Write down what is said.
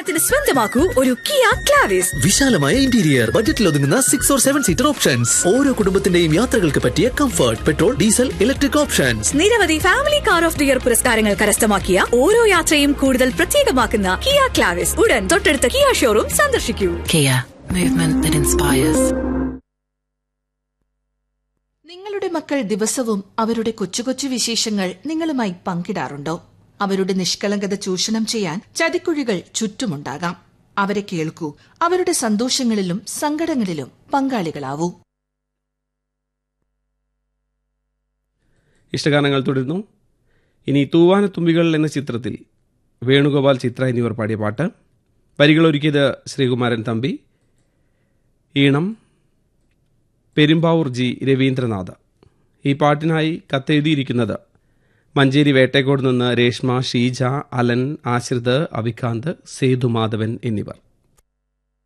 ഓണത്തിന് സ്വന്തമാക്കൂ ഒരു കിയ ക്ലാവിസ് വിശാലമായ ഇന്റീരിയർ ബജറ്റിൽ ഒതുങ്ങുന്ന six or seven seater options ഓരോ കുടുംബത്തിന്റെയും യാത്രകൾക്ക് പറ്റിയ comfort petrol diesel electric options നിരവധി family car of the year പുരസ്കാരങ്ങൾ കരസ്ഥമാക്കിയ ഓരോ യാത്രയും കൂടുതൽ പ്രത്യേകമാക്കുന്ന കിയ ക്ലാവിസ് ഉടൻ തൊട്ടടുത്ത കിയ ഷോറൂം സന്ദർശിക്കൂ Kia, movement that inspires. നിങ്ങളുടെ മക്കൾ ദിവസവും അവരുടെ കൊച്ചു കൊച്ചു വിശേഷങ്ങൾ നിങ്ങളുമായി പങ്കിടാറുണ്ടോ അവരുടെ നിഷ്കളങ്കത ചൂഷണം ചെയ്യാൻ ചതിക്കുഴികൾ ചുറ്റുമുണ്ടാകാം അവരെ കേൾക്കൂ അവരുടെ സന്തോഷങ്ങളിലും സങ്കടങ്ങളിലും പങ്കാളികളാവൂ ഇഷ്ടഗാനങ്ങൾ തുടരുന്നു ഇനി തൂവാനത്തുമ്പികൾ എന്ന ചിത്രത്തിൽ വേണുഗോപാൽ ചിത്ര എന്നിവർ പാടിയ പാട്ട് വരികൾ ഒരുക്കിയത് ശ്രീകുമാരൻ തമ്പി ഈണം പെരുമ്പാവൂർ ജി രവീന്ദ്രനാഥ് ഈ പാട്ടിനായി കത്തെഴുതിയിരിക്കുന്നത് മഞ്ചേരി വേട്ടേക്കോട് നിന്ന് രേഷ്മ ഷീജ അലൻ ആശ്രിത് അവികാന്ത് സേതുമാധവൻ എന്നിവർ